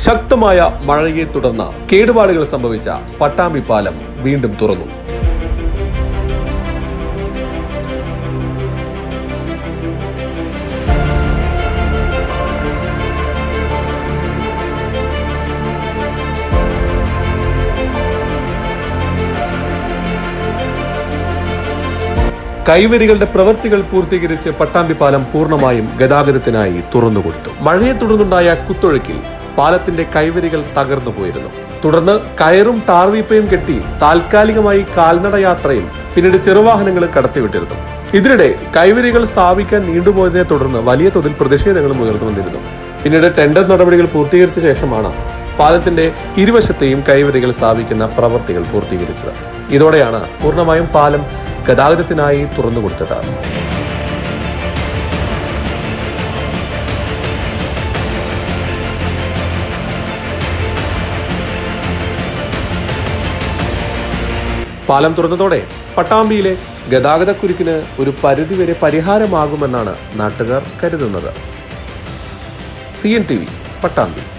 ശക്തമായ മഴയെ തുടർന്ന് കേടുപാടുകൾ സംഭവിച്ച പട്ടാമ്പി പാലം വീണ്ടും തുറന്നു കൈവരികളുടെ പ്രവൃത്തികൾ പൂർത്തീകരിച്ച് പട്ടാമ്പി പാലം പൂർണ്ണമായും ഗതാഗതത്തിനായി തുറന്നുകൊടുത്തു മഴയെ തുടർന്നുണ്ടായ കുത്തൊഴുക്കിൽ പാലത്തിന്റെ കൈവരികൾ തകർന്നു പോയിരുന്നു തുടർന്ന് കയറും ടാർവീപ്പയും കെട്ടി താൽക്കാലികമായി കാൽനട യാത്രയും പിന്നീട് ചെറുവാഹനങ്ങളും കടത്തിവിട്ടിരുന്നു ഇതിനിടെ കൈവരികൾ സ്ഥാപിക്കാൻ നീണ്ടുപോയതിനെ തുടർന്ന് വലിയ തോതിൽ പ്രതിഷേധങ്ങളും ഉയർന്നു വന്നിരുന്നു പിന്നീട് ടെൻഡർ നടപടികൾ പൂർത്തീകരിച്ച ശേഷമാണ് പാലത്തിന്റെ ഇരുവശത്തെയും കൈവരികൾ സ്ഥാപിക്കുന്ന പ്രവർത്തികൾ പൂർത്തീകരിച്ചത് ഇതോടെയാണ് പൂർണ്ണമായും പാലം ഗതാഗതത്തിനായി തുറന്നുകൊടുത്തത് പാലം തുറന്നതോടെ പട്ടാമ്പിയിലെ ഗതാഗതക്കുരുക്കിന് ഒരു പരിധിവരെ പരിഹാരമാകുമെന്നാണ് നാട്ടുകാർ കരുതുന്നത് C N T V Pattambi